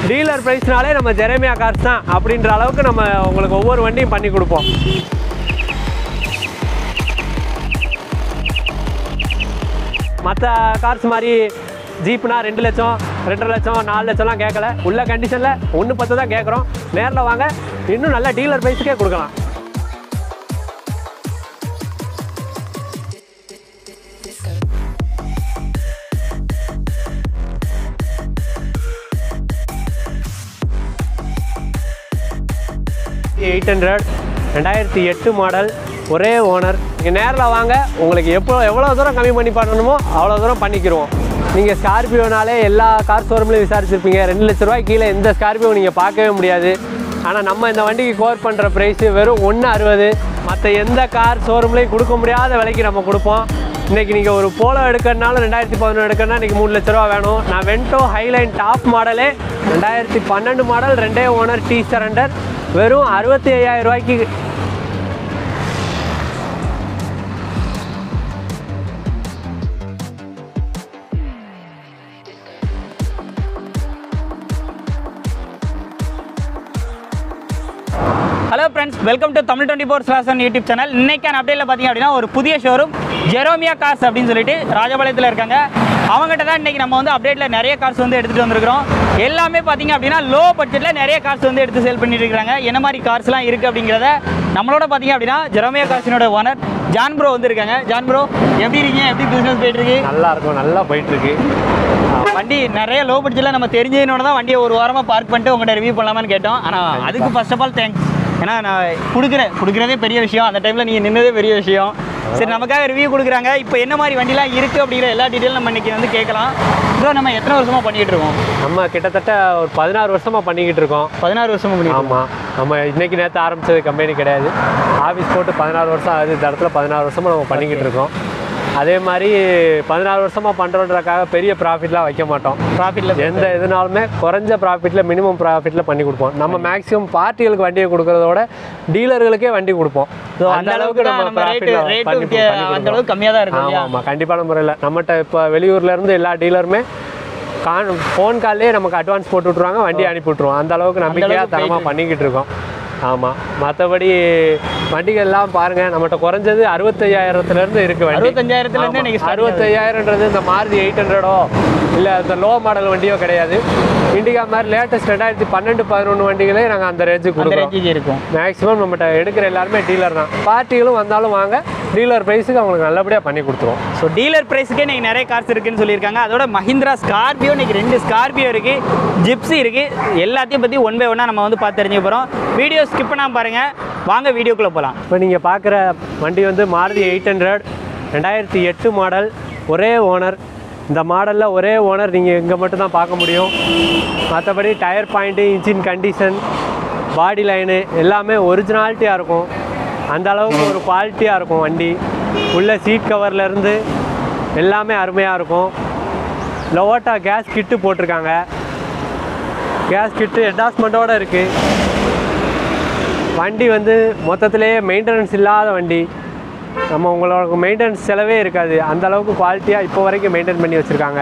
Dealer ப்ரைஸ்னாலே நம்ம Jeremiah cars தான் அப்படின்ற அளவுக்கு நம்ம உங்களுக்கு ஒவ்வொரு வண்டியும் பண்ணி கொடுப்போம் மற்ற கார்ஸ் மாதிரி ஜீப்னா ரெண்டு லட்சம் ரெண்டரை லட்சம் நாலு லட்சம்லாம் கேட்கல உள்ள கண்டிஷனில் ஒன்று பத்து தான் கேட்குறோம் நேரில் வாங்க இன்னும் நல்ல டீலர் ப்ரைஸுக்கே கொடுக்கலாம் எயிட் ஹண்ட்ரட் ரெண்டாயிரத்தி எட்டு மாடல் ஒரே ஓனர் நீங்கள் நேரில் வாங்க உங்களுக்கு எப்போ எவ்வளோ தூரம் கம்மி பண்ணி பண்ணணுமோ அவ்வளோ தூரம் பண்ணிக்கிருவோம் நீங்கள் ஸ்கார்பியோனாலே எல்லா கார் ஷோரூம்லையும் விசாரிச்சிருப்பீங்க ரெண்டு லட்ச ரூபாய் கீழே எந்த ஸ்கார்பியோ நீங்கள் பார்க்கவே முடியாது ஆனால் நம்ம இந்த வண்டிக்கு கோர் பண்ணுற ப்ரைஸு வெறும் ஒன்று அறுபது மற்ற எந்த கார் ஷோரூம்லேயும் கொடுக்க முடியாத விலைக்கு நம்ம கொடுப்போம் இன்றைக்கி நீங்கள் ஒரு போலோ எடுக்கிறனாலும் ரெண்டாயிரத்தி பதினொன்று எடுக்கணும்னா இன்றைக்கி மூணு லட்ச ரூபா வேணும் நான் வென்டோ ஹைலைன் டாப் மாடலே ரெண்டாயிரத்தி பன்னெண்டு மாடல் ரெண்டே ஓனர் டி சரண்டர் வெறும் அறுபத்தி ஐயாயிரம் ரூபாய்க்கு hello friends welcome to Tamil twenty four ஸ்லாசன் யூடியூப் சேனல் இன்னைக்கான அப்டேட்டில் பார்த்தீங்க அப்படின்னா ஒரு புதிய ஷோரூம் ஜெரோமியா கார்ஸ் அப்படின்னு சொல்லிட்டு ராஜபாளையத்தில் இருக்காங்க அவங்ககிட்ட தான் இன்றைக்கி நம்ம வந்து அப்டேட்டில் நிறைய கார்ஸ் வந்து எடுத்துகிட்டு வந்திருக்கிறோம் எல்லாமே பார்த்தீங்க அப்படின்னா லோ பட்ஜெட்டில் நிறைய கார்ஸ் வந்து எடுத்து சேல் பண்ணிட்டு இருக்காங்க என்ன மாதிரி கார்ஸ்லாம் இருக்குது அப்படிங்கிறத நம்மளோட பார்த்தீங்க அப்படின்னா ஜெரோமியா கார்ஸினோட ஓனர் ஜான் ப்ரோ வந்திருக்காங்க ஜான் ப்ரோ எப்படி இருக்கீங்க எப்படி பிஸ்னஸ் போயிட்டு இருக்கு நல்லா இருக்கும் நல்லா போயிட்டுருக்கு வண்டி நிறைய லோ பட்ஜெட்டில் நம்ம தெரிஞ்சதுனோட தான் வண்டியை ஒரு வாரமாக பார்க் பண்ணிட்டு உங்கள்கிட்ட ரிவ்யூ பண்ணலாமான்னு கேட்டோம் ஆனால் அதுக்கு ஃபர்ஸ்ட் ஆஃப் ஆல் தேங்க்ஸ் ஏன்னா நான் கொடுக்குறேன் கொடுக்குறதே பெரிய விஷயம் அந்த டைமில் நீங்கள் நின்னதே பெரிய விஷயம் சரி நமக்காக ரிவ்யூ கொடுக்குறாங்க இப்போ என்ன மாதிரி வண்டிலாம் இருக்குது அப்படிங்கிற எல்லா டீட்டெயிலும் நம்ம இன்றைக்கி வந்து கேட்கலாம் ப்ரோ நம்ம எத்தனை வருஷமாக பண்ணிக்கிட்டு இருக்கோம் நம்ம கிட்டத்தட்ட ஒரு பதினாறு வருஷமாக பண்ணிக்கிட்டு இருக்கோம் பதினாறு வருஷமாக பண்ணிக்கிட்டு ஆமாம் நம்ம இன்னைக்கு நேற்று ஆரம்பிச்சது கம்பெனி கிடையாது ஆஃபீஸ் போட்டு பதினாறு வருஷம் ஆகுது இந்த இடத்துல பதினாறு வருஷமாக நம்ம பண்ணிக்கிட்டு இருக்கோம் அதே மாதிரி பதினாறு வருஷமாக பண்ணுறோன்றக்காக பெரிய ப்ராஃபிட்லாம் வைக்க மாட்டோம் ப்ராஃபிட்டில் எந்த இதுனாலுமே குறைஞ்ச ப்ராஃபிட்டில் மினிமம் ப்ராஃபிட்டில் பண்ணி கொடுப்போம் நம்ம மேக்ஸிமம் பார்ட்டிகளுக்கு வண்டியை கொடுக்கறதோட டீலர்களுக்கே வண்டி கொடுப்போம் ஸோ அந்த அளவுக்கு தான் நம்ம ரேட்டு ரேட்டு அந்த அளவுக்கு கம்மியாக தான் இருக்கும் ஆமாம் இல்லையா ஆமாம் கண்டிப்பான முறையில் நம்மகிட்ட இப்போ வெளியூர்ல இருந்து எல்லா டீலருமே கான் ஃபோன் கால்லே நமக்கு அட்வான்ஸ் போட்டு விட்ருவாங்க வண்டி அனுப்பி விட்ருவோம் அந்த அளவுக்கு நம்பிக்கையாக அளவுக்கு தரமாக போயிட்டு பண்ணிக்கிட்டு இருக்கோம் ஆமாம் மற்றபடி வண்டிகள் எல்லாம் பாருங்கள் நம்மகிட்ட குறைஞ்சது அறுபத்தையாயிரத்துலேருந்து இருக்குது வண்டி அறுபத்தஞ்சாயிரத்துலேருந்து இன்னைக்கு start ஆகுது. அறுபத்தையாயிரன்றது இந்த மாருதி எயிட் ஹண்ட்ரடோ இல்லை இந்த லோ மாடல் வண்டியோ கிடையாது இண்டிகா மாதிரி லேட்டஸ்ட் ரெண்டாயிரத்தி பன்னெண்டு பதினொன்று வண்டிகளே நாங்கள் அந்த ரேஞ்சுக்கு அந்த கொடுக்குறோம் ரேஞ்சுக்கு இருக்கும் மேக்ஸிமம் நம்மகிட்ட எடுக்கிற எல்லாருமே டீலர் தான் பார்ட்டிகளும் வந்தாலும் வாங்க டீலர் ப்ரைஸுக்கு அவங்களுக்கு நல்லபடியாக பண்ணி கொடுத்துருவோம் ஸோ டீலர் ப்ரைஸுக்கே இன்னைக்கு நிறைய கார்ஸ் இருக்குன்னு சொல்லியிருக்காங்க அதோட மஹிந்திரா ஸ்கார்பியோ இன்னைக்கு ரெண்டு ஸ்கார்பியோ இருக்குது ஜிப்ஸி இருக்குது எல்லாத்தையும் பற்றி ஒன் பை ஒன்னாக நம்ம வந்து பார்த்து தெரிஞ்சுக்க போகிறோம் வீடியோ ஸ்கிப் பண்ணாமல் பாருங்கள் வாங்க வீடியோக்குள்ளே போகலாம் இப்போ நீங்கள் பார்க்குற வண்டி வந்து மாருதி எயிட் ஹண்ட்ரட் ரெண்டாயிரத்தி எட்டு மாடல் ஒரே ஓனர் இந்த மாடலில் ஒரே ஓனர் நீங்கள் இங்கே மட்டும் தான் பார்க்க முடியும் மற்றபடி tyre point engine condition body line எல்லாமே ஒரிஜினாலிட்டியாக இருக்கும் அந்த அளவுக்கு ஒரு குவாலிட்டியாக இருக்கும் வண்டி உள்ள சீட் கவர்லேருந்து எல்லாமே அருமையாக இருக்கும் லோட்டா கேஸ் கிட்டு போட்டிருக்காங்க கேஸ் கிட்டு என்டாஸ்மெண்ட்டோடு இருக்குது வண்டி வந்து மொத்தத்திலேயே மெயின்டெனன்ஸ் இல்லாத வண்டி நம்ம உங்களோட மெயின்டெனன்ஸ் செலவே இருக்காது அந்த அளவுக்கு குவாலிட்டியாக இப்போ வரைக்கும் மெயின்டைன் பண்ணி வச்சுருக்காங்க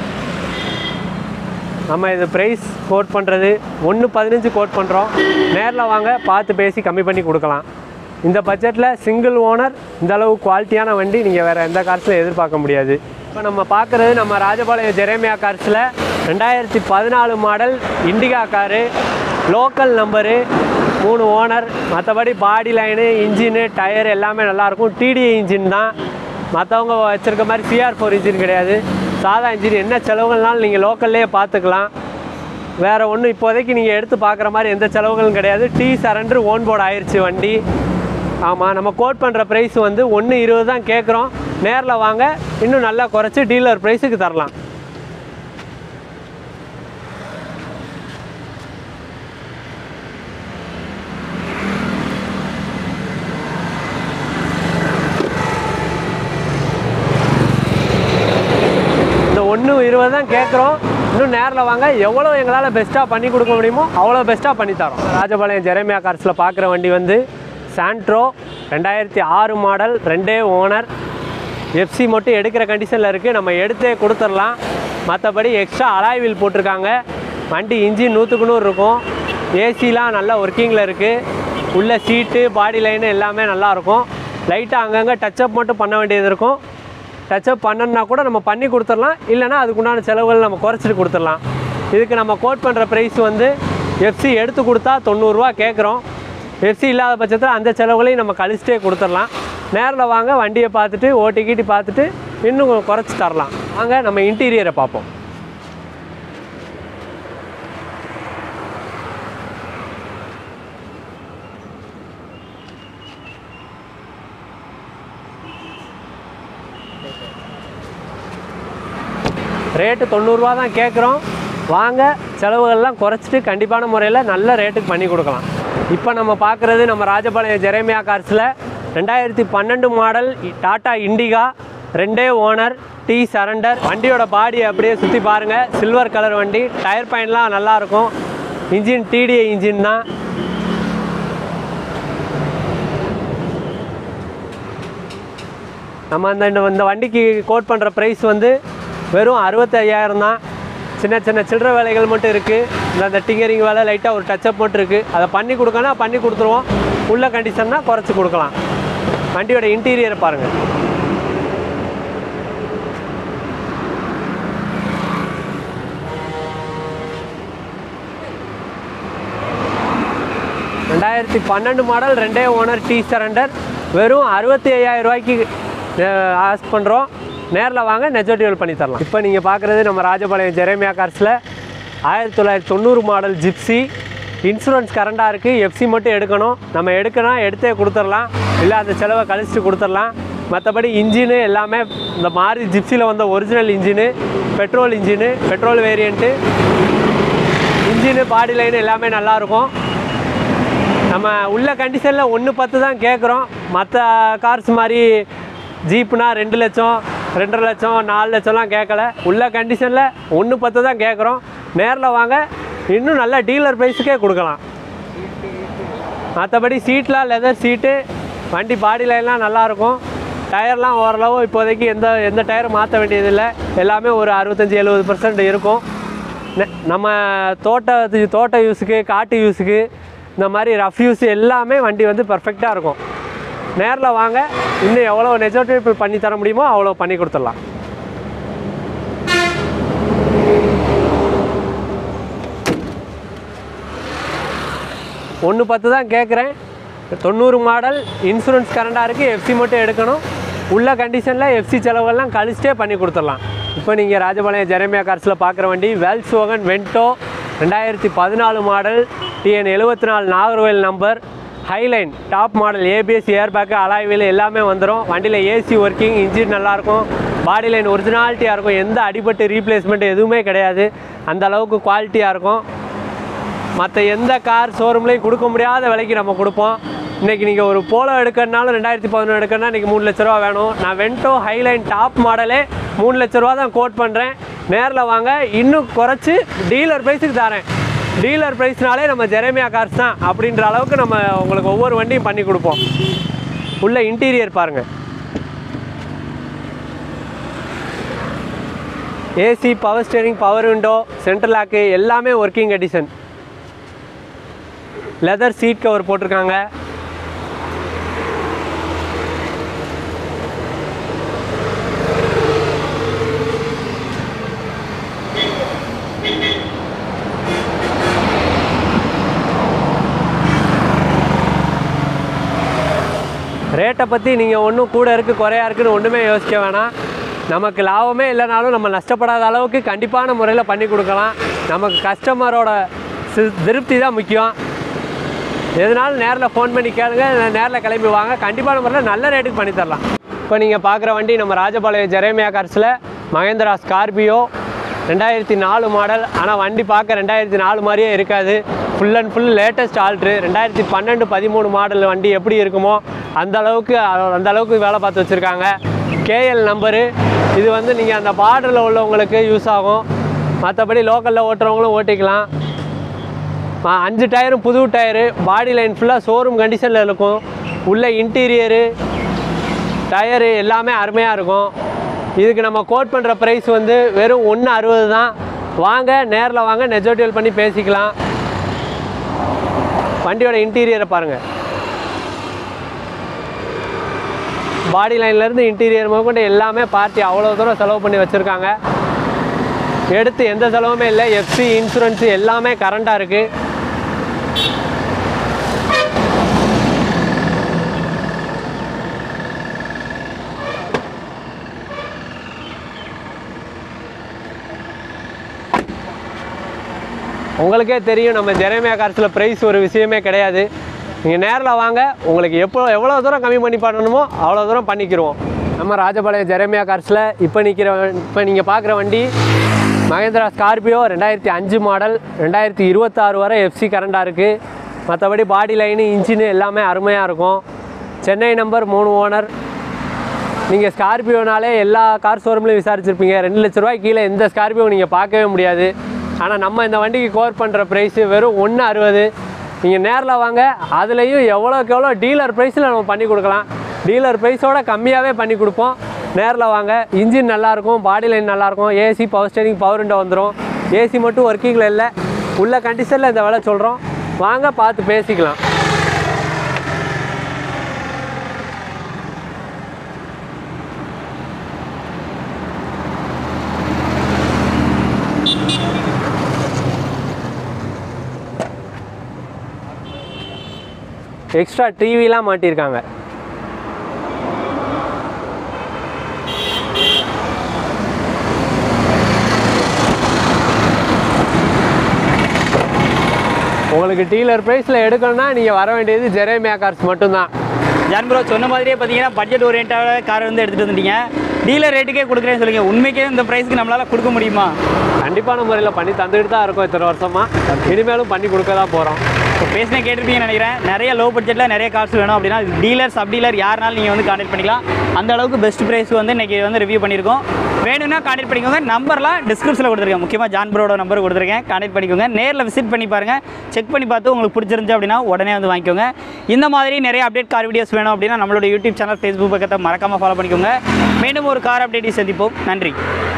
நம்ம இது ப்ரைஸ் கோட் பண்ணுறது ஒன்று பதினஞ்சு கோட் பண்ணுறோம் நேரில் வாங்க பார்த்து பேசி கம்மி பண்ணி கொடுக்கலாம் இந்த பட்ஜெட்டில் சிங்கிள் ஓனர் இந்த அளவு குவாலிட்டியான வண்டி நீங்கள் வேறு எந்த கார்ஸில் எதிர்பார்க்க முடியாது இப்போ நம்ம பார்க்குறது நம்ம ராஜபாளையம் ஜெரேமியா கார்ஸில் ரெண்டாயிரத்தி பதினாலு model Indica car local number மூணு ஓனர் மற்றபடி பாடி லைனு இன்ஜினு டயர் எல்லாமே நல்லாயிருக்கும் டிடிஐ இன்ஜின் தான் மற்றவங்க வச்சுருக்க மாதிரி சிஆர் ஃபோர் இன்ஜின் கிடையாது சாதா இன்ஜின் என்ன செலவுகள்னாலும் நீங்கள் லோக்கல்லே பார்த்துக்கலாம் வேறு ஒன்றும் இப்போதைக்கு நீங்கள் எடுத்து பார்க்குற மாதிரி எந்த செலவுகளும் கிடையாது டி சரண்டர் ஓன் போர்டு ஆயிடுச்சு வண்டி ஆமாம் நம்ம கோட் பண்ணுற ப்ரைஸ் வந்து ஒன்று இருபது தான் கேட்குறோம் நேரில் வாங்க இன்னும் நல்லா குறைச்சி டீலர் ப்ரைஸுக்கு தரலாம் இந்த ஒன்று இருபது தான் கேட்குறோம் இன்னும் நேரில் வாங்க எவ்வளோ எங்களால் பெஸ்ட்டாக பண்ணி கொடுக்க முடியுமோ அவ்வளோ பெஸ்ட்டாக பண்ணி தரோம் ராஜபாளையம் ஜெரேமியா கார்ஸில் பார்க்குற வண்டி வந்து சாண்ட்ரோ ரெண்டாயிரத்தி ஆறு மாடல் ரெண்டே ஓனர் எஃப்சி மட்டும் எடுக்கிற கண்டிஷனில் இருக்குது நம்ம எடுத்தே கொடுத்துடலாம் மற்றபடி எக்ஸ்ட்ரா அலாய் வீல் போட்டிருக்காங்க வண்டி இன்ஜின் நூற்றுக்கு நூறு இருக்கும் ஏசிலாம் நல்லா ஒர்க்கிங்கில் இருக்குது உள்ள சீட்டு பாடி லைனு எல்லாமே நல்லா இருக்கும் லைட்டாக அங்கங்கே டச்சப் மட்டும் பண்ண வேண்டியது இருக்கும் டச்சப் பண்ணணுன்னா கூட நம்ம பண்ணி கொடுத்துடலாம் இல்லைனா அதுக்குண்டான செலவுகள் நம்ம குறைச்சிட்டு கொடுத்துடலாம் இதுக்கு நம்ம கோட் பண்ணுற ப்ரைஸ் வந்து எஃப்சி எடுத்து கொடுத்தா தொண்ணூறுரூவா கேட்குறோம் எஃப்சி இல்லாத பட்சத்தில் அந்த செலவுகளையும் நம்ம கழிச்சிட்டே கொடுத்துடலாம் நேரில் வாங்க வண்டியை பார்த்துட்டு ஓட்டி கீட்டி பார்த்துட்டு இன்னும் குறைச்சி தரலாம் வாங்க நம்ம இன்டீரியரை பார்ப்போம் ரேட்டு தொண்ணூறுரூவா தான் கேட்குறோம் வாங்க செலவுகள்லாம் குறைச்சிட்டு கண்டிப்பான முறையில் நல்ல ரேட்டுக்கு பண்ணி கொடுக்கலாம் இப்போ நம்ம பார்க்குறது நம்ம ராஜபாளையம் ஜெரேமியா கார்ஸில் ரெண்டாயிரத்தி பன்னெண்டு மாடல் டாடா இண்டிகா ரெண்டே ஓனர் டி சரண்டர் வண்டியோட பாடி அப்படியே சுற்றி பாருங்கள் சில்வர் கலர் வண்டி டயர் பாயிண்ட்லாம் நல்லாயிருக்கும் இன்ஜின் டிடிஐ இன்ஜின் தான் நம்ம அந்த இந்த- இந்த வண்டிக்கு கோட் பண்ணுற ப்ரைஸ் வந்து வெறும் அறுபத்தி ஐயாயிரம் தான் சின்ன சின்ன சில்லற வேலைகள் மட்டும் இருக்குது இந்த அந்த டிங்கரிங் வேலை லைட்டாக ஒரு டச்சப் மட்டும் இருக்குது அதை பண்ணி கொடுக்கணும் பண்ணி கொடுத்துருவோம் உள்ள கண்டிஷன்னா குறைச்சி கொடுக்கலாம் வண்டியோட இன்டீரியரை பாருங்கள் ரெண்டாயிரத்தி பன்னெண்டு மாடல் ரெண்டே ஓனர் டி சரண்டர் வெறும் அறுபத்தி ஐயாயிரம் ரூபாய்க்கு ஆஸ் பண்ணுறோம் நேரில் வாங்க நெஜோட்டிவல் பண்ணி தரலாம் இப்போ நீங்கள் பார்க்குறது நம்ம ராஜபாளையம் ஜெரேமியா கார்ஸில் ஆயிரத்தி தொள்ளாயிரத்தி தொண்ணூறு மாடல் ஜிப்ஸி இன்சூரன்ஸ் கரண்டாக இருக்குது எஃப்சி மட்டும் எடுக்கணும் நம்ம எடுக்கணும் எடுத்தே கொடுத்துடலாம் இல்லை அந்த செலவை கழிச்சிட்டு கொடுத்துடலாம் மற்றபடி இன்ஜினு எல்லாமே இந்த மாறி ஜிப்ஸியில் வந்த original engine petrol engine petrol variant engine body line எல்லாமே நல்லாயிருக்கும் நம்ம உள்ள கண்டிஷனில் ஒன்று பத்து தான் கேட்குறோம் மற்ற கார்ஸ் மாதிரி ஜீப்னா ரெண்டு லட்சம் ரெண்டரை லட்சம் நாலு லட்சம்லாம் கேட்கல உள்ள கண்டிஷனில் ஒன்று பத்து தான் கேட்குறோம் நேரில் வாங்க இன்னும் நல்ல டீலர் ப்ரைஸுக்கே கொடுக்கலாம் மற்றபடி சீட்லாம் லெதர் சீட்டு வண்டி பாடி லைன்லாம் நல்லாயிருக்கும் டயர்லாம் ஓரளவு இப்போதைக்கு எந்த எந்த டயரும் மாற்ற வேண்டியதில்லை எல்லாமே ஒரு அறுபத்தஞ்சி எழுபது பர்சன்ட் இருக்கும் நெ- நம்ம தோட்ட தோட்ட யூஸுக்கு காட்டு யூஸுக்கு இந்த மாதிரி ரஃப் யூஸ் எல்லாமே வண்டி வந்து பர்ஃபெக்டாக இருக்கும் நேரில் வாங்க இன்னும் எவ்வளோ நெஜோட்டிவ் பண்ணி தர முடியுமோ அவ்வளோ பண்ணி கொடுத்துடலாம் ஒன்று பத்து தான் கேட்குறேன் தொண்ணூறு மாடல் இன்சூரன்ஸ் கரண்டாக இருக்குது எஃப்சி மட்டும் எடுக்கணும் உள்ள கண்டிஷனில் எஃப்சி செலவெல்லாம் கழிச்சிட்டே பண்ணி கொடுத்துடலாம் இப்போ நீங்கள் ராஜபாளையம் ஜெரமியா கார்ஸில் பார்க்குற வண்டி வெல்ஸ் ஓகன் வென்டோ ரெண்டாயிரத்தி பதினாலு மாடல் டிஎன் எழுபத்தி நாலு Nagercoil number highline top model ABS airbag alloy wheel எல்லாமே வந்துடும் வண்டியில் ஏசி ஒர்க்கிங் இன்ஜின் நல்லாயிருக்கும் பாடி லைன் ஒரிஜினாலிட்டியாக இருக்கும் எந்த அடிபட்டு ரீப்ளேஸ்மெண்ட் எதுவுமே கிடையாது அந்த அளவுக்கு குவாலிட்டியாக இருக்கும் மற்ற எந்த கார் ஷோரூம்லேயும் கொடுக்க முடியாத விலைக்கு நம்ம கொடுப்போம் இன்றைக்கி நீங்கள் ஒரு போலோ எடுக்கிறனாலும் ரெண்டாயிரத்தி பதினொன்று எடுக்கணும்னா இன்றைக்கி மூணு லட்ச ரூபா வேணும் நான் வென்டோ ஹைலைன் டாப் மாடலே மூணு லட்ச ரூபா தான் கோட் பண்ணுறேன் நேரில் வாங்க இன்னும் குறைச்சி டீலர் ப்ரைஸுக்கு தரேன் டீலர் ப்ரைஸ்னாலே நம்ம ஜெரேமியா கார்ஸ் தான் அப்படின்ற அளவுக்கு நம்ம உங்களுக்கு ஒவ்வொரு வண்டியும் பண்ணி கொடுப்போம் உள்ள இன்டீரியர் பாருங்கள் AC power steering power window central lock எல்லாமே working condition leather seat cover போட்டிருக்காங்க ரேட்டை பற்றி நீங்கள் ஒன்றும் கூட இருக்குது குறையா இருக்குன்னு ஒன்றுமே யோசிக்க வேணாம் நமக்கு லாபமே இல்லைனாலும் நம்ம நஷ்டப்படாத அளவுக்கு கண்டிப்பான முறையில் பண்ணி கொடுக்கலாம் நமக்கு கஸ்டமரோட சி- திருப்தி தான் முக்கியம் எதுனாலும் நேரில் ஃபோன் பண்ணி கேளுங்க நேரில் கிளம்பி வாங்க கண்டிப்பான முறையில் நல்ல ரேட்டுக்கு பண்ணி தரலாம் இப்போ நீங்கள் பார்க்குற வண்டி நம்ம ராஜபாளையம் ஜெரேமியா கார்ஸில் மகேந்திரா ஸ்கார்பியோ ரெண்டாயிரத்தி நாலு மாடல் ஆனால் வண்டி பார்க்க ரெண்டாயிரத்தி நாலு மாதிரியே இருக்காது ஃபுல் அண்ட் ஃபுல் லேட்டஸ்ட் ஆல்ட்ரு ரெண்டாயிரத்தி பன்னெண்டு பதிமூணு மாடல் வண்டி எப்படி இருக்குமோ அந்த அளவுக்கு அந்த அளவுக்கு வேலை பார்த்து வச்சுருக்காங்க கேஎல் நம்பரு இது வந்து நீங்கள் அந்த பார்டரில் உள்ளவங்களுக்கு யூஸ் ஆகும் மற்றபடி லோக்கலில் ஓட்டுறவங்களும் ஓட்டிக்கலாம் ஆ, அஞ்சு டயரும் புது டயரு பாடி லைன் ஃபுல்லாக ஷோரூம் கண்டிஷனில் இருக்கும் உள்ள இன்டீரியரு டயரு எல்லாமே அருமையாக இருக்கும் இதுக்கு நம்ம கோட் பண்ணுற ப்ரைஸ் வந்து வெறும் ஒன்று அறுபது தான் வாங்க நேரில் வாங்க நெஜோட்டியல் பண்ணி பேசிக்கலாம் வண்டியோட இன்டீரியரை பாருங்கள் பாடி லைன்லேருந்து இன்டீரியர் முதற்கொண்டு எல்லாமே பார்ட்டி அவ்வளோ தூரம் செலவு பண்ணி வச்சுருக்காங்க எடுத்து எந்த செலவுமே இல்லை எஃப்சி இன்சூரன்ஸு எல்லாமே கரண்ட்டாக இருக்குது உங்களுக்கே தெரியும் நம்ம ஜெரேமியா கார்ஸில் ப்ரைஸ் ஒரு விஷயமே கிடையாது நீங்கள் நேரில் வாங்க உங்களுக்கு எப்போ எவ்வளோ தூரம் கம்மி பண்ணி பண்ணணுமோ அவ்வளோ தூரம் பண்ணிக்கிருவோம் நம்ம ராஜபாளையம் ஜெரேமியா கார்ஸில் இப்போ நிற்கிற இப்போ நீங்கள் பார்க்குற வண்டி மகேந்திரா ஸ்கார்பியோ ரெண்டாயிரத்தி அஞ்சு மாடல் ரெண்டாயிரத்தி இருபத்தாறு வரை எஃப்சி கரண்டாக இருக்குது மற்றபடி பாடி லைனு இன்ஜினு எல்லாமே அருமையாக இருக்கும் சென்னை நம்பர் மூணு ஓனர் நீங்கள் ஸ்கார்பியோனாலே எல்லா கார் ஷோரூம்லையும் விசாரிச்சிருப்பீங்க ரெண்டு லட்ச ரூபாய் கீழே எந்த ஸ்கார்பியோ நீங்கள் பார்க்கவே முடியாது ஆனால் நம்ம இந்த வண்டிக்கு கோர் பண்ணுற ப்ரைஸு வெறும் ஒன்று அறுபது நீங்கள் நேரில் வாங்க அதுலேயும் எவ்வளோக்கு எவ்வளோ டீலர் ப்ரைஸில் நம்ம பண்ணி கொடுக்கலாம் டீலர் ப்ரைஸோட கம்மியாகவே பண்ணி கொடுப்போம் நேரில் வாங்க இன்ஜின் நல்லாயிருக்கும் பாடி லைன் நல்லாயிருக்கும் AC power steering power window வந்துடும் ஏசி மட்டும் ஒர்க்கிங்கில் இல்லை உள்ள கண்டிஷனில் இந்த விலை சொல்கிறோம் வாங்க பார்த்து பேசிக்கலாம் எக்ஸ்ட்ரா டிவிலாம் மாட்டியிருக்காங்க உங்களுக்கு டீலர் ப்ரைஸில் எடுக்கணும்னா நீங்கள் வர வேண்டியது ஜெரேமியா கார்ஸ் மட்டும்தான் ஜான் ப்ரோ சொன்ன மாதிரியே பார்த்தீங்கன்னா பட்ஜெட் ஓரியன்டாக கார் வந்து எடுத்துகிட்டு வந்துட்டீங்க டீலர் ரேட்டுக்கே கொடுக்குறேன்னு சொல்லுங்க உண்மைக்கே இந்த ப்ரைஸ்க்கு நம்மளால் கொடுக்க முடியுமா கண்டிப்பான முறையில் பண்ணி தந்துக்கிட்டு தான் இருக்கோம் இத்தனை வருஷமாக இனிமேலும் பண்ணி கொடுக்க தான் போகிறோம் இப்போ பேசினே கேட்டிருப்பீங்கன்னு நினைக்கிறேன் நிறைய லோ பட்ஜெட்டில் நிறைய கார்ஸ் வேணும் அப்படின்னா டீலர் சப் டீலர் யாருனாலும் நீங்கள் வந்து கான்டாக்ட் பண்ணிக்கலாம் அந்த அளவுக்கு பெஸ்ட் ப்ரைஸ் வந்து இன்றைக்கி வந்து ரிவ்யூ பண்ணியிருக்கோம் வேணும்னா கான்டாக்ட் பண்ணிக்கோங்க நம்பர்லாம் டிஸ்கிரிப்ஷனில் கொடுத்துருக்கேன் முக்கியமாக ஜான் ப்ரோட நம்பர் கொடுத்துருக்கேன் கான்டாக்ட் பண்ணிக்கோங்க நேரில் விசிட் பண்ணி பாருங்கள் செக் பண்ணி பார்த்து உங்களுக்கு பிடிச்சிருந்துச்சு அப்படின்னா உடனே வந்து வாங்கிக்கோங்க இந்த மாதிரி நிறைய அப்டேட் கார் வீடியோஸ் வேணும் அப்படின்னா நம்மளோட யூடியூப் சேனல் ஃபேஸ்புக் பக்கத்தை மறக்காமல் ஃபாலோ பண்ணிக்கோங்க மீண்டும் ஒரு கார் அப்டேட்டை சந்திப்போம் நன்றி